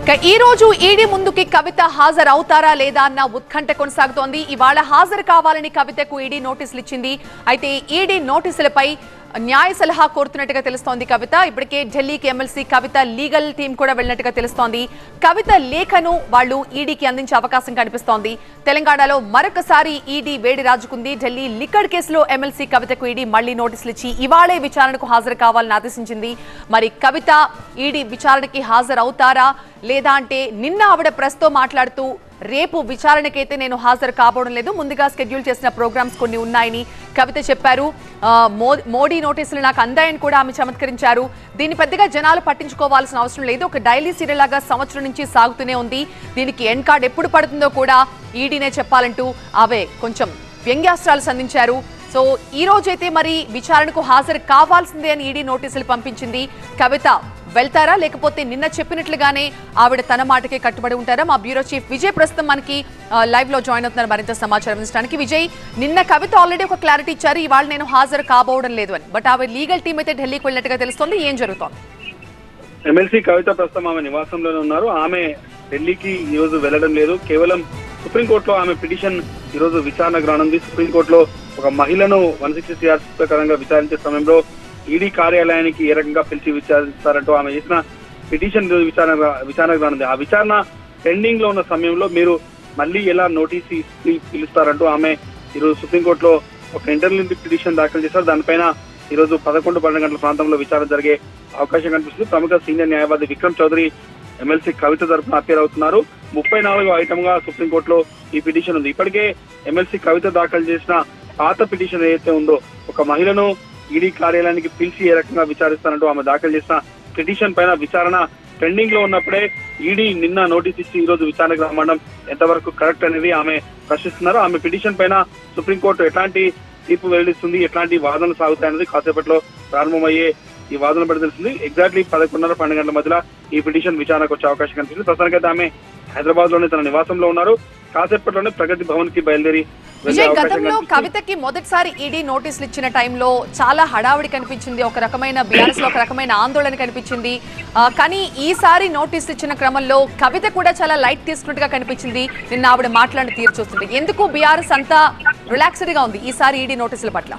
ఇక ఈ రోజు ఈడీ ముందుకి కవిత హాజరు అవుతారా లేదా అన్న ఉత్కంఠ కొనసాగుతోంది ఇవాళ హాజరు కావాలని కవితకు ఈడీ నోటీసులు ఇచ్చింది అయితే ఈడీ నోటీసులపై న్యాయ సలహా కోరుతున్నట్టుగా తెలుస్తోంది కవిత ఇప్పటికే ఢిల్లీకి ఎమ్మెల్సీ కవిత లీగల్ టీం కూడా వెళ్ళినట్టుగా తెలుస్తోంది కవిత లేఖను వాళ్ళు ఈడీకి అందించే అవకాశం కనిపిస్తోంది తెలంగాణలో మరొకసారి ఈడీ వేడి రాజుకుంది ఢిల్లీ లిక్కడ్ కేసులో ఎమ్మెల్సీ కవితకు ఈడీ మళ్లీ నోటీసులు ఇచ్చి ఇవాళే విచారణకు హాజరు కావాలని ఆదేశించింది మరి కవిత ఈడీ విచారణకి హాజరు అవుతారా లేదా అంటే నిన్న ఆవిడ ప్రెస్తో మాట్లాడుతూ రేపు విచారణకైతే నేను హాజరు కాబోవడం లేదు ముందుగా షెడ్యూల్ చేసిన ప్రోగ్రామ్స్ కొన్ని ఉన్నాయని కవిత చెప్పారు ఆ, మో- మోడీ నోటీసులు నాకు అందాయని కూడా ఆమె చమత్కరించారు దీన్ని పెద్దగా జనాలు పట్టించుకోవాల్సిన అవసరం లేదు ఒక డైలీ సీరియల్ లాగా సంవత్సరం నుంచి సాగుతూనే ఉంది దీనికి ఎండ్ కార్డ్ ఎప్పుడు పడుతుందో కూడా ఈడీనే చెప్పాలంటూ ఆమె కొంచెం వ్యంగ్యాస్త్రాలు సంధించారు సో ఈ రోజైతే మరి విచారణకు హాజరు కావాల్సిందే అని ఈడీ నోటీసులు పంపించింది కవిత వెళ్తారా లేకపోతే నిన్న చెప్పినట్లుగానే ఆవిడ తన మాటకే కట్టుబడి ఉంటారా మా బ్యూరో చీఫ్ విజయ్ ప్రస్తుతం మనకి లైవ్ లో జాయిన్ అవుతున్నారు మరింత సమాచారం అందించడానికి విజయ్ నిన్న కవిత ఆల్రెడీ ఒక క్లారిటీ ఇచ్చారు ఇవాళ నేను హాజరు కాబోవడం లేదు అని బట్ ఆవిడ లీగల్ టీం అయితే ఢిల్లీకి వెళ్ళినట్టుగా తెలుస్తోంది ఏం జరుగుతోంది ఎమ్మెల్సీ కవిత ప్రస్తుతం ఆమె నివాసంలోనే ఉన్నారు ఆమె ఢిల్లీకి ఈ రోజు వెళ్లడం లేదు కేవలం సుప్రీంకోర్టులో ఆమె పిటిషన్ ఈ రోజు విచారణకు రానుంది సుప్రీంకోర్టులో ఒక మహిళను వన్ సిక్స్టీ సిఆర్ ప్రకారంగా విచారించే సమయంలో ఈడీ కార్యాలయానికి ఏ రకంగా పిలిచి విచారిస్తారంటూ ఆమె చేసిన పిటిషన్ ఈ రోజు విచారణ విచారణకు రానుంది ఆ విచారణ పెండింగ్ లో ఉన్న సమయంలో మీరు మళ్ళీ ఎలా నోటీస్ ఇచ్చి పిలుస్తారంటూ ఆమె ఈరోజు సుప్రీంకోర్టులో ఒక ఇంటర్వ్యూ పిటిషన్ దాఖలు చేశారు దానిపైన ఈ రోజు పదకొండు పన్నెండు గంటల ప్రాంతంలో విచారణ జరిగే అవకాశం కనిపిస్తుంది ప్రముఖ సీనియర్ న్యాయవాది విక్రమ్ చౌదరి ఎమ్మెల్సీ కవిత తరఫున అపీర్ అవుతున్నారు ముప్పై నాలుగో ఐటమ్ గా సుప్రీంకోర్టులో ఈ పిటిషన్ ఉంది ఇప్పటికే ఎమ్మెల్సీ కవిత దాఖలు చేసిన పాత పిటిషన్ ఏదైతే ఉందో ఒక మహిళను ఈడీ కార్యాలయానికి పిలిచి ఏ రకంగా విచారిస్తానంటూ ఆమె దాఖలు చేసిన పిటిషన్ పైన విచారణ పెండింగ్ లో ఉన్నప్పుడే ఈడీ నిన్న నోటీస్ ఇచ్చి ఈ రోజు విచారణకు రమ్మడం ఎంతవరకు కరెక్ట్ అనేది ఆమె ప్రశ్నిస్తున్నారు ఆమె పిటిషన్ పైన సుప్రీంకోర్టు ఎట్లాంటి తీర్పు వెల్లడిస్తుంది ఎట్లాంటి వాదనలు సాగుతాయన్నది కాసేపట్లో ప్రారంభమయ్యే ఈ వాదన పడి తెలుస్తుంది ఎగ్జాక్ట్లీ పదకొండున్నర పన్నెండు గంటల మధ్యలో ఈ పిటిషన్ విచారణకు వచ్చే అవకాశం కనిపిస్తుంది ప్రస్తుతానికైతే ఆమె హైదరాబాద్ లోనే తన నివాసంలో ఉన్నారు కాసేపట్లోనే ప్రగతి భవన్ కి బయలుదేరి వెళ్ళే విజయ్ అవకాశం గతంలో కనిపిస్తుంది. కవితకి మొదటిసారి ఈడీ నోటీసులు ఇచ్చిన టైంలో చాలా హడావిడి కనిపించింది ఒక రకమైన బీఆర్ఎస్ లో ఒక రకమైన ఆందోళన కనిపించింది ఆ, కానీ ఈసారి నోటీసులు ఇచ్చిన క్రమంలో కవిత కూడా చాలా లైట్ తీసుకున్నట్టుగా కనిపించింది నిన్న ఆవిడ మాట్లాడిన తీరు చూస్తుంది ఎందుకు బీఆర్ఎస్ అంతా రిలాక్స్డ్ గా ఉంది ఈసారి ఈడీ నోటీసుల పట్ల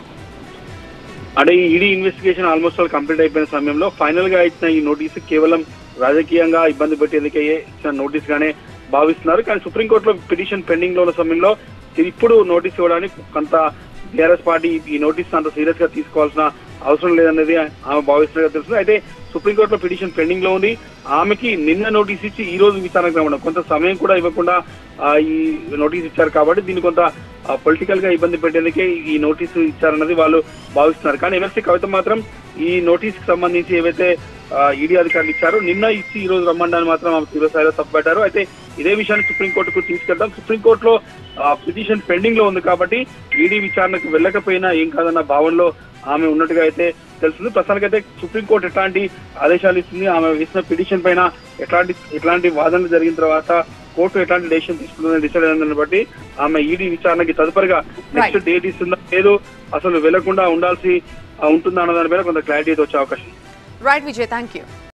అంటే ఈ ED investigation almost all complete అయిపోయిన సమయంలో ఫైనల్ గా ఇచ్చిన ఈ నోటీసు కేవలం రాజకీయంగా ఇబ్బంది పెట్టేందుకే ఇచ్చిన నోటీస్ గానే భావిస్తున్నారు కానీ సుప్రీంకోర్టులో పిటిషన్ పెండింగ్ లో ఉన్న సమయంలో ఇప్పుడు నోటీస్ ఇవ్వడానికి కొంత బీఆర్ఎస్ పార్టీ ఈ నోటీస్ అంత సీరియస్ గా తీసుకోవాల్సిన అవసరం లేదనేది ఆమె భావిస్తున్నట్టుగా తెలుస్తుంది అయితే సుప్రీంకోర్టులో పిటిషన్ పెండింగ్ లో ఉంది ఆమెకి నిన్న నోటీస్ ఇచ్చి ఈ రోజు విచారణకు రమ్మడం కొంత సమయం కూడా ఇవ్వకుండా ఆ, ఈ నోటీస్ ఇచ్చారు కాబట్టి దీన్ని కొంత పొలిటికల్ గా ఇబ్బంది పెట్టేందుకే ఈ నోటీసు ఇచ్చారన్నది వాళ్ళు భావిస్తున్నారు కానీ ఎమ్మెల్సీ కవిత మాత్రం ఈ నోటీస్ కి సంబంధించి ఏవైతే ఈడీ అధికారులు ఇచ్చారో నిన్న ఇచ్చి ఈ రోజు రమ్మండాన్ని మాత్రం ఆమె తీవ్ర స్థాయిలో తప్పుపట్టారు అయితే ఇదే విషయాన్ని సుప్రీంకోర్టుకు తీసుకెళ్తాం సుప్రీంకోర్టులో పిటిషన్ పెండింగ్ లో ఉంది కాబట్టి ఈడీ విచారణకు వెళ్ళకపోయినా ఏం కాదన్న భావనలో ఆమె ఉన్నట్టుగా అయితే తెలుస్తుంది ప్రస్తుతానికైతే సుప్రీంకోర్టు ఎట్లాంటి ఆదేశాలు ఇస్తుంది ఆమె వేసిన పిటిషన్ పైన ఎట్లాంటి ఎట్లాంటి వాదనలు జరిగిన తర్వాత కోర్టు ఎట్లాంటి డెసిషన్ తీసుకుంటుందని డిసైడ్ అయిన బట్టి ఆమె ఈడీ విచారణకి తదుపరిగా నెక్స్ట్ Right. డేట్ ఇస్తుందా లేదు అసలు వెళ్లకుండా ఉండాల్సి ఆ, ఉంటుందా అన్న దానిపైన కొంత క్లారిటీ అయితే వచ్చే అవకాశం ఉంది. Right Vijay thank you